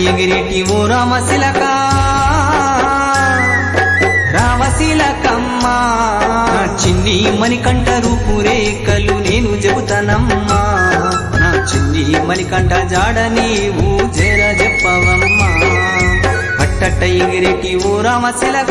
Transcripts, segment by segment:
ఎగిరేటి ఓ రామశిలక రామశిలకమ్మ చిన్ని మణికంఠ రూపురేఖలు నేను చెబుతానమ్మా నా చిన్ని మణికంఠ జాడ నీవు జర చెప్పవమ్మా అట్టట్ట ఎగిరేటి ఓ రామశిలక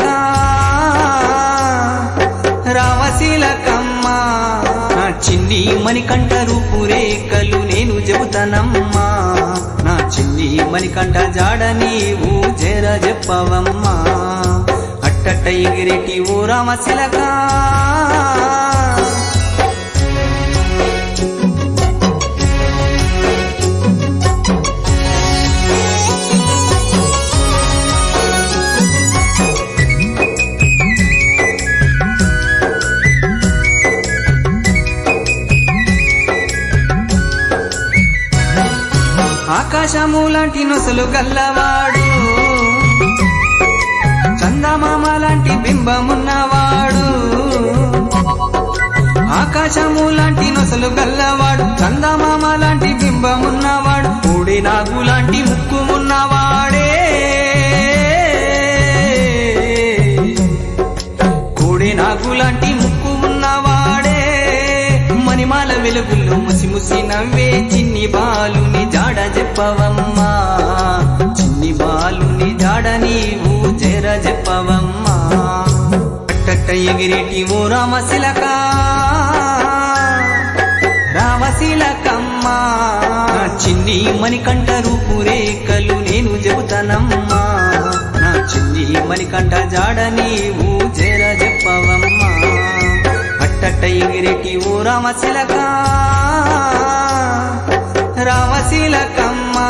రామశిలకమ్మ నా చిన్ని మణికంఠ రూపురేఖలు నేను చెబుతానమ్మా నా చిన్ని మణికంఠ జాడ నీవు జర చెప్పవమ్మా అట్టట్ట ఎగిరేటి ఓ రామశిలక ఆకాశము లాంటి నొసలు గల్లవాడు చందమామ లాంటి బింబమున్నవాడు ఆకాశము లాంటి నొసలు గల్లవాడు చందమామ లాంటి బింబమున్నవాడు కోడి నాగు లాంటి ముక్కుమున్నవాడే కోడి నాగు లాంటి ముక్కు ఉన్నవాడే మణిమాల వెలుగుల్లో ముసి ముసి నవ్వే చిన్ని బాలుని జాడ చెప్పవమ్మా చిన్ని బాలుని జాడ నీవు జర చెప్పవమ్మా అట్టట్ట ఎగిరేటి ఓ రామశిలక రామశిలకమ్మ చిన్ని మణికంఠ రూపురేఖలు నేను చెబుతానమ్మా నా చిన్ని మణికంఠ జాడ నీవు జర చెప్పవమ్మా అట్టట్ట ఎగిరేటి ఓ రామశిలక రామశిలకమ్మ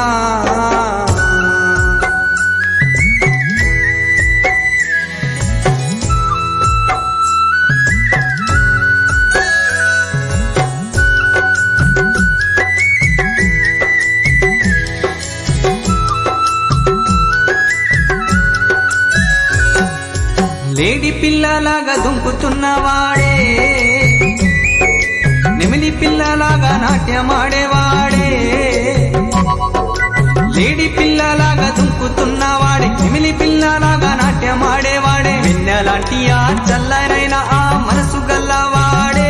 లేడి పిల్లలాగా దుంకుతున్నవాడే నెమిలి పిల్లలాగా నాట్యమాడేవాడే లేడి పిల్లలాగా దుంకుతున్నవాడే నెమిలి పిల్లలాగా నాట్యమాడేవాడే వెన్నెలాంటి ఆ చల్లనైన ఆ మనసు గల్లవాడే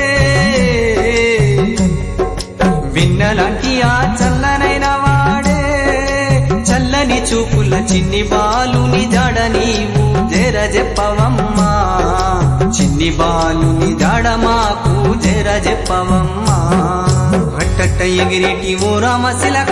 వెన్నెలాంటి ఆ చల్లనైన వాడే చల్లని చూపుల చిన్ని బాలుని జాడ నీవు జర చెప్పవమ్మా చిన్ని బాలుని జాడ మాకు జర చెప్పవమ్మా అట్టట్ట ఎగిరేటి ఓ రామశిలక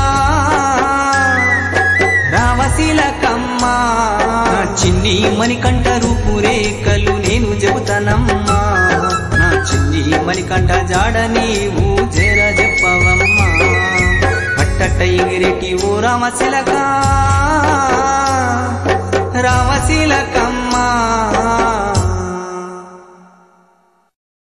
రామశిలకమ్మ చిన్ని మణికంఠ రూపురేఖలు నేను చెబుతానమ్మా నా చిన్ని మణికంఠ జాడ నీవు జర చెప్పవమ్మా అట్టట్ట ఎగిరేటి ఓ రామశిలక రామశిలకమ్మ